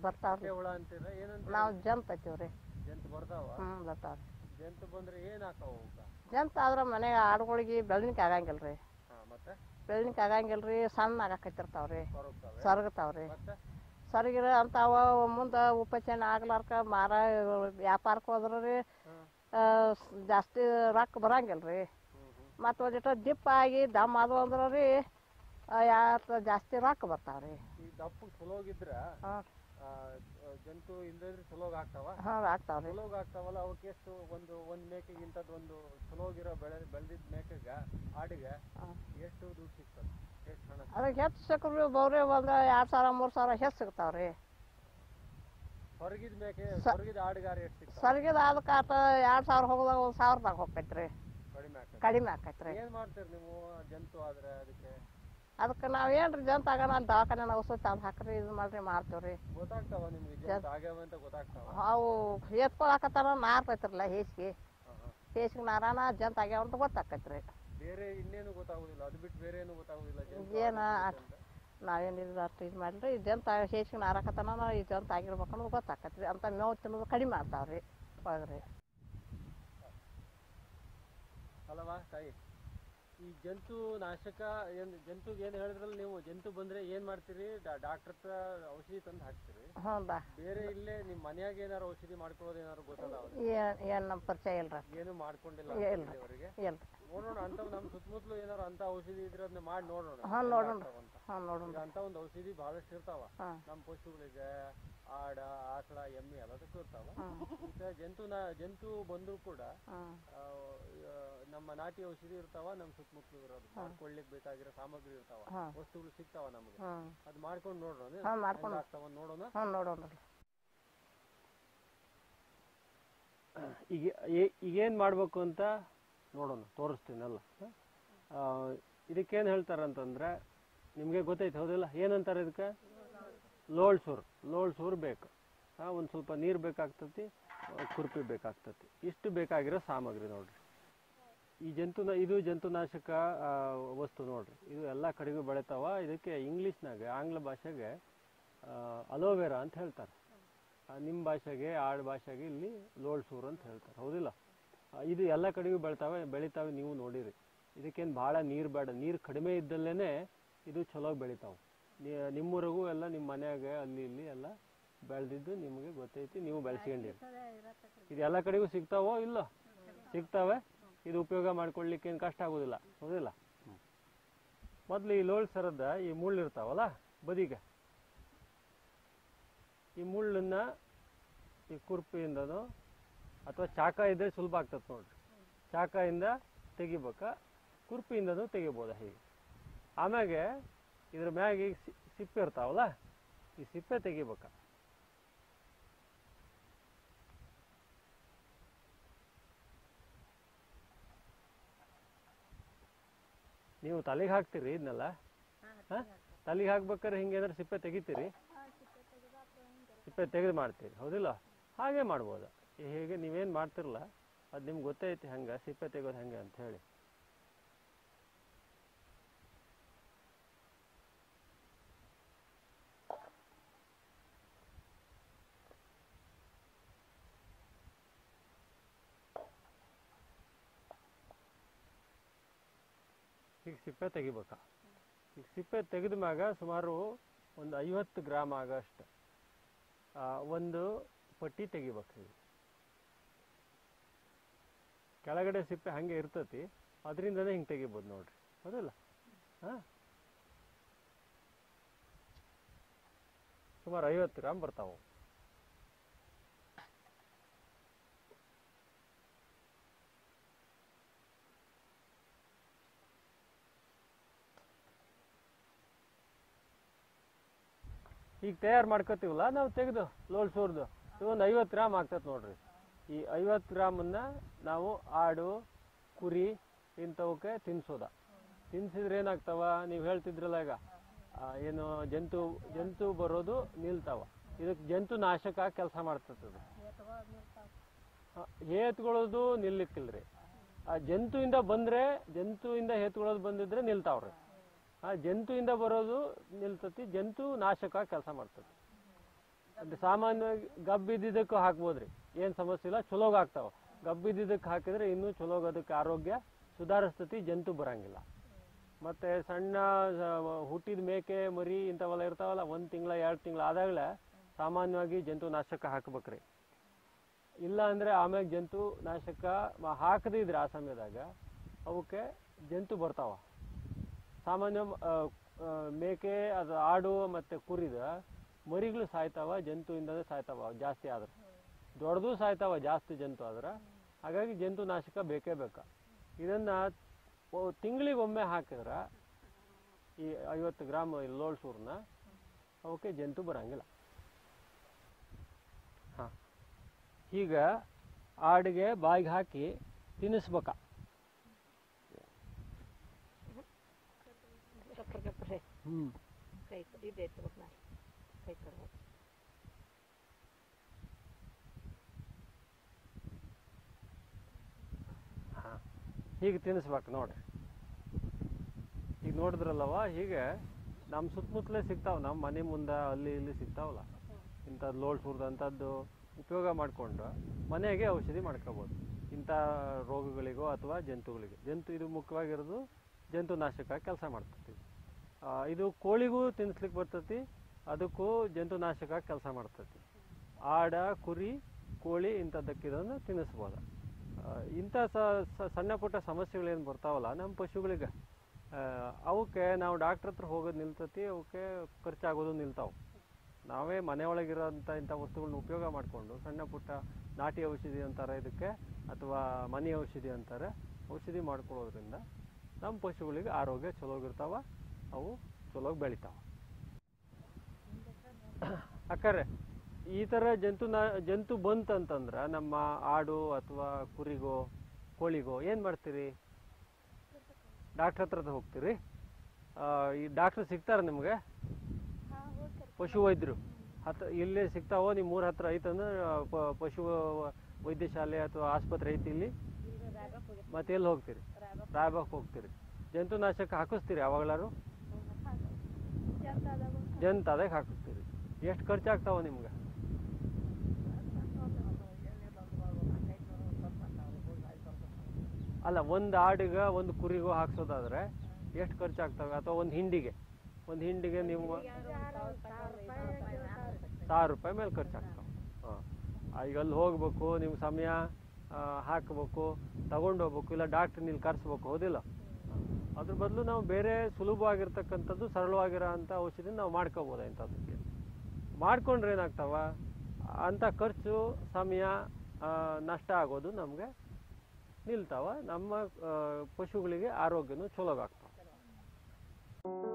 ಬರ್ತಾವ್ರಿ ಹುಳ ಅಂತೀರ ಏನಂತ ನಾವು ಜಂತ್ ಹತ್ತೀವ್ರಿ ಜಂತು ಬರ್ತಾವ ಹ್ಞೂ ಬರ್ತಾವ್ರಿ ಜಂತು ಬಂದ್ರೆ ಏನ್ ಹಾಕಾವ ಅವಕ್ಕ ಜಂತ್ ಆದ್ರೆ ಮನೆಗೆ ಆಡುಗಳಿಗೆ ಬೆಳ್ನಿಕ್ ಆಗಂಗಿಲ್ರಿ ಹಾ ಮತ್ತೆ ಬೆಳ್ನಿಕ್ ಆಗಂಗಿಲ್ರಿ ಸಣ್ಣ ಆಗಾಕತ್ತಿರ್ತಾವ್ರಿ ಕೊರಗ್ತಾವೆ ಸೊರಗ್ತಾವ್ರಿ ಮತ್ತೆ ಸೊರಗಿರ ಅಂತಾವ ಮುಂದೆ ಉಪಚನ ಆಗ್ಲಾರ್ಕ ಮಾರ ವ್ಯಾಪಾರಕ್ಕೆ ಹೋದ್ರೆ ರೀ ಹ್ಮ್ ಆ, ಸ್- ಜಾಸ್ತಿ ರೊಕ್ಕ ಬರಂಗಿಲ್ರಿ ಹ್ಮ್ ಹ್ಮ್ ಮತ್ತು ಒಂದಿಟ್ಟು ದಿಪ್ಪ ಆಗಿ ದಮ್ ಅದು ಅಂದ್ರೆ ರೀ ಯಾತ ಜಾಸ್ತಿ ರೊಕ್ಕ ಬರ್ತಾವ್ರಿ ಈ ದಪ್ಪಗ್ ಚಲೋಗಿದ್ರ ಹಾಂ ಆ, ಜಂತು ಇಲ್ದಿದ್ರೆ ಚಲೋಗ್ ಆಗ್ತಾವ ಹಾಂ ಆಗ್ತಾವ್ರಿ ಚಲೋಗ್ ಆಗ್ತಾವಲ್ಲ ಅವಕ್ಕೆ ಎಷ್ಟು ಒಂದು ಒಂದ್ ಮೇಕೆಗೆ ಇಂಥದ್ದು ಒಂದು ಚಲೋಗಿರೋ ಬೆಳೆ ಬೆಳೆದಿದ್ದ ಮೇಕೆಗ ಆಡಿಗೆ ಹಾಂ ಎಷ್ಟು ದುಡ್ಡು ಸಿಗ್ತದೆ ಎಷ್ಟು ಹಣ ಅದಕ್ಕೆ ಹೆಚ್ಚು ಸಿಕ್ಕ್ರಿ ಬಹುರಿ ಒಂದು ಎರಡು ಸಾವಿರ ಮೂರು ಸಾವಿರ ಹೆಚ್ಚು ಸಿಗ್ತಾವ್ರಿ ಹೊರಗಿದ ಮೇಕೆ ಸ- ಹೊರಗಿದ ಆಡುಗಾರ ಎಷ್ಟು ಸಿಗ್ತಾವ ಸರಿಗಿದ ಅದಕ್ಕೆ ಆತ ಎರಡು ಸಾವಿರ ಹೋಗೋದಾಗ ಒಂದು ಸಾವಿರದಾಗ ಹೋಗ್ತೈತ್ರಿ ಕಡಿಮೆ ಆಗ್ತದೆ ಕಡಿಮೆ ಆಕೈತ್ರಿ ಏನ್ ಮಾಡ್ತೀರಿ ನೀವು ಜಂತು ಆದ್ರೆ ಅದಕ್ಕೆ ಅದಕ್ಕೆ ನಾವು ಏನ್ರಿ ಜಂತ ಆಗೋಣ ಅಲ್ಲಿ ದವಾಖಾನೆ ಔಷಧಿ ತಂದು ಹಾಕ್ರಿ ಇದು ಮಾಡ್ರಿ ಮಾಡ್ತೀವ್ರಿ ಗೊತ್ತಾಗ್ತಾವ ನಿಮ್ಗೆ ಜಂತು ಆಗ್ಯಾವ ಅಂತ ಗೊತ್ತಾಗ್ತಾವ ಅವು ಎತ್ಕೊಳಕತ್ತಾರ ನಾರ್ತೈತ್ರಲ್ಲ ಹೇಸಿಗೆ ಹಾ, ಹಾ. ಹೇಸಿಗೆ ನಾರಾನ ಜಂತ ಆಗ್ಯಾವ ಅಂತ ಗೊತ್ತಾಕೈತ್ರಿ ಬೇರೆ ಇನ್ನೇನು ಗೊತ್ತಾಗುದಿಲ್ಲ ಅದು ಬಿಟ್ಟು ಬೇರೆ ಏನು ಗೊತ್ತಾಗುದಿಲ್ಲ ಜಂತು ಏನ ಆಗಿದೆ ಅಂತ. ನಾವೇನಿಲ್ಲ ಅಷ್ಟು ಇದು ಮಾಡಿರಿ ಈ ಜಂತ ಹೇಸಿಗೆ ನಾರಾಕತ್ತಾನ ಈ ಜಂತ ಆಗಿರ್ಬೇಕು ಅನ್ನೋದು ಗೊತ್ತಾಕತ್ರಿ ಅಂತ ಮೇವು ತಿನ್ನೋದು ಕಡಿಮೆ ಮಾಡ್ತಾವ್ರಿ ಒಳಗ್ರಿ ಅಲ್ಲವಾ ತಾಯಿ ಈ ಜಂತು ನಾಶಕ ಏನ್ ಜಂತುಗೆ ಏನ್ ಹೇಳಿದ್ರಲ್ಲ ನೀವು ಜಂತು ಬಂದ್ರೆ ಏನ್ ಮಾಡ್ತೀರಿ ಡಾಕ್ಟರ್ ಹತ್ರ ಔಷಧಿ ತಂದು ಹಾಕ್ತೀರಿ ಹ್ಞೂ ಬಾ ಬೇರೆ ಇಲ್ಲೇ ನಿಮ್ ಮನ್ಯಾಗ ಏನಾರು ಔಷಧಿ ಮಾಡ್ಕೊಳ್ಳೋದು ಏನಾರು ಗೊತ್ತದ ಏನು ಏನು ನಮ್ಮ ಪರಿಚಯ ಇಲ್ರಿ ಏನು ಮಾಡ್ಕೊಂಡಿಲ್ಲ ಇಲ್ಲ. ಅವರಿಗೆ ಇಲ್ರಿ ನೋಡೋಣ ಅಂತ ನಮ್ ಸುತ್ತಮುತ್ತಲು ಏನಾರು ಅಂತ ಔಷಧಿ ಇದ್ರೆ ಅದನ್ನ ಮಾಡಿ ನೋಡೋಣ ಹಾಂ ಹೆಂಗ್ ನೋಡೋಣ ಆಗ್ತಾವ ಅಂತ. ಹಾಂ ನೋಡೋಣ ಈಗ ಅಂತ ಒಂದು ಔಷಧಿ ಬಹಳಷ್ಟು ಇರ್ತಾವ ಹಾಂ ನಮ್ಮ ಪಶುಗಳಿಗೆ ಆಡ ಆಕಳ ಎಮ್ಮೆ ಎಲ್ಲದಕ್ಕೂ ಇರ್ತಾವ ಹಾಂ ಈಗ ಜಂತು ನಾ- ಜಂತು ಬಂದ್ರು ಕೂಡ ಹಾಂ ಆ, ಆ, ನಮ್ಮ ನಾಟಿ ಔಷಧಿ ಇರ್ತಾವ ನಮ್ಮ ಸುತ್ತಮುತ್ತಲು ಇರೋದು ಮಾಡ್ಕೊಳ್ಳಿಕ್ ಬೇಕಾಗಿರೋ ಸಾಮಗ್ರಿ ಇರ್ತಾವ ಹಾಂ. ವಸ್ತುಗಳು ಸಿಗ್ತಾವ ನಮಗೆ ಹ್ಞೂ ಅದ್ ಮಾಡ್ಕೊಂಡು ನೋಡೋಣ ಹಾಂ ಮಾಡ್ಕೊಂಡು ಆಗ್ತಾವ ನೋಡೋಣ ಹ್ಞೂ ನೋಡೋಣ ಈಗ ಈಗೇನ್ ಮಾಡ್ಬೇಕು ಅಂತ ನೋಡೋಣ ತೋರಿಸ್ತೀನಲ್ಲ ಇದಕ್ಕೇನು ಹೇಳ್ತಾರಂತಂದ್ರೆ ನಿಮಗೆ ಗೊತ್ತೈತೆ ಹೌದಿಲ್ಲ ಏನಂತಾರೆ ಇದಕ್ಕೆ ಲೋಳ್ ಸೂರ್ ಲೋಳ್ ಸೂರ್ ಬೇಕು ಆ, ಒಂದ್ ಸ್ವಲ್ಪ ನೀರು ಬೇಕಾಗ್ತತಿ ಆ, ಕುರ್ಪಿ ಬೇಕಾಗ್ತತಿ ಇಷ್ಟು ಬೇಕಾಗಿರೋ ಸಾಮಗ್ರಿ ನೋಡ್ರಿ ಈ ಜಂತುನ ಇದು ಜಂತುನಾಶಕ ಆ, ವಸ್ತು ನೋಡ್ರಿ ಇದು ಎಲ್ಲ ಕಡೆಗೂ ಬೆಳಿತಾವ ಇದಕ್ಕೆ ಇಂಗ್ಲೀಷ್ನಾಗ ಆಂಗ್ಲ ಭಾಷೆಗೆ ಅಲೋವೆರಾ ಅಂತ ಹೇಳ್ತಾರೆ ನಿಮ್ಮ ಭಾಷೆಗೆ ಆಡ್ ಭಾಷೆಗೆ ಇಲ್ಲಿ ಲೋಳ್ ಸೂರ್ ಅಂತ ಹೇಳ್ತಾರೆ ಹೌದಿಲ್ಲ ಆ, ಇದು ಎಲ್ಲ ಕಡೆಗೂ ಬೆಳಿತಾವೆ ಬೆಳಿತಾವೆ ನೀವು ನೋಡಿರಿ ಇದಕ್ಕೇನು ಭಾಳ ನೀರು ಬೇಡ ನೀರು ಕಡಿಮೆ ಇದ್ದಲ್ಲೇ ಇದು ಚಲೋ ಬೆಳಿತಾವೆ ನಿಮ್ಮೂರಿಗೂ ಎಲ್ಲ ನಿಮ್ಮ ಮನ್ಯಾಗ ಅಲ್ಲಿ ಇಲ್ಲಿ ಎಲ್ಲ ಬೆಳೆದಿದ್ದು ನಿಮಗೆ ಗೊತ್ತೈತಿ ನೀವು ಬೆಳೆಸ್ಕೊಂಡಿರಿ ಇದು ಎಲ್ಲ ಕಡೆಗೂ ಸಿಗ್ತಾವೋ ಇಲ್ಲ ಸಿಗ್ತಾವೆ ಇದು ಉಪಯೋಗ ಮಾಡ್ಕೊಳ್ಳಿಕ್ಕೆ ಏನು ಕಷ್ಟ ಆಗೋದಿಲ್ಲ ಹೌದಿಲ್ಲ ಮೊದಲು ಈ ಲೋಳ್ ಸರದ ಈ ಮುಳ್ಳು ಇರ್ತಾವಲ್ಲ ಬದಿಗೆ ಈ ಮುಳ್ಳನ್ನ ಈ ಕುರ್ಪಿಯಿಂದನೋ ಅಥವಾ ಚಾಕ ಇದ್ರೆ ಸುಲಭ ಆಗ್ತದೆ ನೋಡ್ರಿ ಚಾಕದಿಂದ ತೆಗಿಬೇಕ ಕುರ್ಪಿಯಿಂದನೂ ತೆಗಿಬೋದ ಹೀಗೆ ಆಮ್ಯಾಗೆ ಇದ್ರ ಮ್ಯಾಗ ಈಗ ಸಿ- ಸಿಪ್ಪೆ ಇರ್ತಾವಲ್ಲ ಈ ಸಿಪ್ಪೆ ತೆಗಿಬೇಕ ನೀವು ತಲೆಗೆ ಹಾಕ್ತೀರಿ ಇದನ್ನೆಲ್ಲ ತಲೆಗೆ ಹಾಕ್ಬೇಕಾದ್ರೆ ಹಿಂಗೇನಾದ್ರು ಸಿಪ್ಪೆ ತೆಗಿತೀರಿ ಸಿಪ್ಪೆ ತೆಗೆದು ಮಾಡ್ತೀರಿ ಹೌದಿಲ್ಲ ಹಾಗೆ ಮಾಡ್ಬೋದು ಈ ಹೇಗೆ ನೀವೇನು ಮಾಡ್ತಿರಲ್ಲ ಅದು ನಿಮ್ಗೆ ಗೊತ್ತೈತಿ ಹಂಗೆ ಸಿಪ್ಪೆ ತೆಗೋದು ಹೆಂಗೆ ಅಂತ ಹೇಳಿ ಈಗ ಸಿಪ್ಪೆ ತೆಗಿಬೇಕ ಈಗ ಸಿಪ್ಪೆ ತೆಗೆದ ಮ್ಯಾಗ ಸುಮಾರು ಒಂದು ಐವತ್ತು ಗ್ರಾಮ್ ಆಗಷ್ಟು ಆ, ಒಂದು ಪಟ್ಟಿ ತೆಗಿಬೇಕು ಈಗ ಕೆಳಗಡೆ ಸಿಪ್ಪೆ ಹಂಗೆ ಇರ್ತತಿ ಅದರಿಂದನೇ ಹಿಂಗೆ ತೆಗಿಬೋದು ನೋಡ್ರಿ ಹೌದಲ್ಲ ಹಾಂ ಸುಮಾರು ಐವತ್ತು ಗ್ರಾಮ್ ಬರ್ತಾವೆ ಈಗ ತಯಾರು ಮಾಡ್ಕೋತೀವಲ್ಲ ನಾವು ತೆಗೆದು ಲೋಲ್ ಸೋರ್ದು ಒಂದು ಐವತ್ತು ಗ್ರಾಮ್ ಆಗ್ತದೆ ನೋಡ್ರಿ ಈ ಐವತ್ತು ಗ್ರಾಮನ್ನ ನಾವು ಆಡು ಕುರಿ ಇಂಥವಕ್ಕೆ ತಿನ್ಸೋದ ತಿನ್ಸಿದ್ರೆ ಏನಾಗ್ತಾವ ನೀವು ಹೇಳ್ತಿದ್ರಲ್ಲ ಈಗ ಆ, ಏನು ಜಂತು ಜಂತು ಬರೋದು ನಿಲ್ತಾವ ಇದಕ್ಕೆ ಜಂತು ನಾಶಕ ಕೆಲಸ ಮಾಡ್ತದೆ ಹೇತ್ಕೊಳ್ಳೋದು ನಿಲ್ಲಿಕ್ಕಿಲ್ರಿ ಆ ಜಂತುವಿಂದ ಬಂದ್ರೆ ಜಂತುವಿಂದ ಹೇತ್ಕೊಳ್ಳೋದು ಬಂದಿದ್ರೆ ನಿಲ್ತಾವ್ರಿ ಆ ಜಂತುವಿಂದ ಬರೋದು ನಿಲ್ತತಿ ಜಂತು ನಾಶಕ ಕೆಲಸ ಮಾಡ್ತದೆ ಅದು ಸಾಮಾನ್ಯವಾಗಿ ಗಬ್ಬಿದ್ದಕ್ಕೂ ಹಾಕ್ಬೋದ್ರಿ ಏನು ಸಮಸ್ಯೆ ಇಲ್ಲ ಚಲೋಗ್ ಆಗ್ತಾವ ಗಬ್ಬಿದ್ದಕ್ಕೆ ಹಾಕಿದ್ರೆ ಇನ್ನೂ ಚಲೋಗ್ ಅದಕ್ಕೆ ಆರೋಗ್ಯ ಸುಧಾರಿಸ್ತತಿ ಜಂತು ಬರಂಗಿಲ್ಲ ಮತ್ತೆ ಸಣ್ಣ ಹುಟ್ಟಿದ ಮೇಕೆ ಮರಿ ಇಂಥವೆಲ್ಲ ಇರ್ತಾವಲ್ಲ ಒಂದು ತಿಂಗಳ ಎರಡು ತಿಂಗಳ ಆದಾಗಲೇ ಸಾಮಾನ್ಯವಾಗಿ ಜಂತು ನಾಶಕ ಹಾಕ್ಬೇಕ್ರಿ ಇಲ್ಲ ಅಂದರೆ ಆಮ್ಯಾಗ ಜಂತು ನಾಶಕ ಮ- ಹಾಕದೇ ಇದ್ರೆ ಆ ಸಮಯದಾಗ ಅವಕ್ಕೆ ಜಂತು ಬರ್ತಾವ ಸಾಮಾನ್ಯ ಆ, ಆ, ಮೇಕೆ ಅದು ಆಡು ಮತ್ತು ಕುರಿದ ಮರಿಗಳು ಸಾಯ್ತಾವ ಜಂತುವಿಂದನೇ ಸಾಯ್ತಾವ ಜಾಸ್ತಿ ಆದ್ರೆ ದೊಡ್ಡದು ಸಾಯ್ತಾವ ಜಾಸ್ತಿ ಜಂತು ಆದ್ರೆ ಹಾಗಾಗಿ ಜಂತು ನಾಶಕ ಬೇಕೇ ಬೇಕು ಇದನ್ನು ತಿಂಗಳಿಗೊಮ್ಮೆ ಹಾಕಿದ್ರೆ ಈ ಐವತ್ತು ಗ್ರಾಮ್ ಲೋಳ್ ಸೂರ್ನ ಅವಕ್ಕೆ ಜಂತು ಬರಂಗಿಲ್ಲ ಹಾಂ ಈಗ ಆಡಿಗೆ ಬಾಯಿಗೆ ಹಾಕಿ ತಿನ್ನಿಸ್ಬೇಕ ಗಪ್ರ ಗಪ್ರೆ ಹ್ಞೂ ಕೈ ಇದೆ ಎತ್ಬೇಕು ನಾನು ಕೈ ಕೊಡ್ಬೇಕು ಹಾಂ ಹೀಗೆ ತಿನ್ನಿಸ್ಬೇಕು ನೋಡ್ರಿ ಈಗ ನೋಡಿದ್ರಲ್ಲವ ಹೀಗೆ ನಮ್ಮ ಸುತ್ತಮುತ್ತಲೇ ಸಿಗ್ತಾವ ನಮ್ಮ ಮನೆ ಮುಂದೆ ಅಲ್ಲಿ ಇಲ್ಲಿ ಸಿಗ್ತಾವಲ್ಲ ಇಂಥದ್ದು ಲೋಳ್ ಸುರಿದಂಥದ್ದು ಉಪಯೋಗ ಮಾಡಿಕೊಂಡು ಮನೆಗೆ ಔಷಧಿ ಮಾಡ್ಕೋಬೋದು ಇಂಥ ರೋಗಗಳಿಗೋ ಅಥವಾ ಜಂತುಗಳಿಗೆ ಜಂತು ಇದು ಮುಖ್ಯವಾಗಿರೋದು ಜಂತುನಾಶಕ ಕೆಲಸ ಮಾಡ್ತೈತಿ ಆ, ಇದು ಕೋಳಿಗೂ ತಿನ್ನಿಸ್ಲಿಕ್ಕೆ ಬರ್ತೈತಿ ಅದಕ್ಕೂ ಜಂತುನಾಶಕ ಕೆಲಸ ಮಾಡ್ತೈತಿ ಆಡ ಕುರಿ ಕೋಳಿ ಇಂಥದ್ದಕ್ಕೆ ಇದನ್ನು ತಿನ್ನಿಸ್ಬೋದು ಆ, ಇಂಥ ಸ- ಸ- ಸಣ್ಣ ಪುಟ್ಟ ಸಮಸ್ಯೆಗಳೇನು ಬರ್ತಾವಲ್ಲ ನಮ್ಮ ಪಶುಗಳಿಗೆ ಆ, ಅವಕ್ಕೆ ನಾವು ಡಾಕ್ಟ್ರ್ ಹತ್ರ ಹೋಗೋದು ನಿಲ್ತತಿ ಅವಕ್ಕೆ ಖರ್ಚಾಗೋದು ನಿಲ್ತಾವೆ ನಾವೇ ಮನೆಯೊಳಗಿರೋಂಥ ಇಂಥ ವಸ್ತುಗಳನ್ನ ಉಪಯೋಗ ಮಾಡಿಕೊಂಡು ಸಣ್ಣ ಪುಟ್ಟ ನಾಟಿ ಔಷಧಿ ಅಂತಾರೆ ಇದಕ್ಕೆ ಅಥವಾ ಮನೆ ಔಷಧಿ ಅಂತಾರೆ ಔಷಧಿ ಮಾಡ್ಕೊಳ್ಳೋದ್ರಿಂದ ನಮ್ಮ ಪಶುಗಳಿಗೆ ಆರೋಗ್ಯ ಚಲೋಗಿರ್ತಾವ ಅವು ಚಲೋಗಿ ಬೆಳಿತಾವ ಅಕ್ಕಾರೆ ಈ ಥರ ಜಂತು ನಾ ಜಂತು ಬಂತಂತಂದ್ರೆ ನಮ್ಮ ಆಡು ಅಥವಾ ಕುರಿಗೋ ಕೋಳಿಗೋ ಏನು ಮಾಡ್ತೀರಿ ಡಾಕ್ಟ್ರ್ ಹತ್ರ ಹೋಗ್ತೀರಿ ಆ, ಈ ಡಾಕ್ಟ್ರ್ ಸಿಗ್ತಾರೆ ನಿಮಗೆ ಪಶು ವೈದ್ಯರು ಹತ್ರ ಇಲ್ಲೇ ಸಿಗ್ತಾವೋ ನಿಮ್ಮ ಊರ ಹತ್ರ ಐತಂದ್ರೆ ಆ, ಪ- ಪಶು ವೈದ್ಯಶಾಲೆ ಅಥವಾ ಆಸ್ಪತ್ರೆ ಐತಿ ಇಲ್ಲಿ ಮತ್ತೆ ಎಲ್ಲಿ ಹೋಗ್ತೀರಿ ರಾಯಬಾಗ್ ಹೋಗ್ತೀರಿ ಜಂತುನಾಶಕ ಹಾಕಿಸ್ತೀರಿ ಯಾವಾಗ್ಲಾರು ಜಂತ ಅದಕ್ಕೆ ಹಾಕಿಸ್ತೀರಿ ಎಷ್ಟು ಖರ್ಚಾಗ್ತಾವ ನಿಮ್ಗೆ ಅಲ್ಲ ಒಂದು ಆಡಿಗೆ ಒಂದು ಕುರಿಗೂ ಹಾಕ್ಸೋದಾದ್ರೆ ಎಷ್ಟು ಖರ್ಚಾಗ್ತವೆ ಅಥವಾ ಒಂದು ಹಿಂಡಿಗೆ ಒಂದು ಹಿಂಡಿಗೆ ನೀವು ಸಾವಿರ ರೂಪಾಯಿ ಮೇಲೆ ಖರ್ಚಾಗ್ತಾವೆ ಹಾಂ ಈಗ ಅಲ್ಲಿ ಹೋಗ್ಬೇಕು ನಿಮ್ಮ ಸಮಯ ಆ, ಹಾಕ್ಬೇಕು ತಗೊಂಡು ಹೋಗ್ಬೇಕು ಇಲ್ಲ ಡಾಕ್ಟ್ರ್ ನೀನು ಕರೆಸ್ಬೇಕು ಹೌದಿಲ್ಲ ಅದ್ರ ಬದಲು ನಾವು ಬೇರೆ ಸುಲಭವಾಗಿರ್ತಕ್ಕಂಥದ್ದು ಸರಳವಾಗಿರೋ ಅಂಥ ಔಷಧಿ ನಾವು ಮಾಡ್ಕೋಬೋದು ಇಂಥದ್ದಕ್ಕೆ ಮಾಡ್ಕೊಂಡ್ರೆ ಏನಾಗ್ತಾವ ಅಂಥ ಖರ್ಚು ಸಮಯ ಆ, ನಷ್ಟ ಆಗೋದು ನಮಗೆ ನಿಲ್ತಾವ ನಮ್ಮ ಆ, ಪಶುಗಳಿಗೆ ಆರೋಗ್ಯನೂ ಚಲೋ ಆಗ್ತಾವ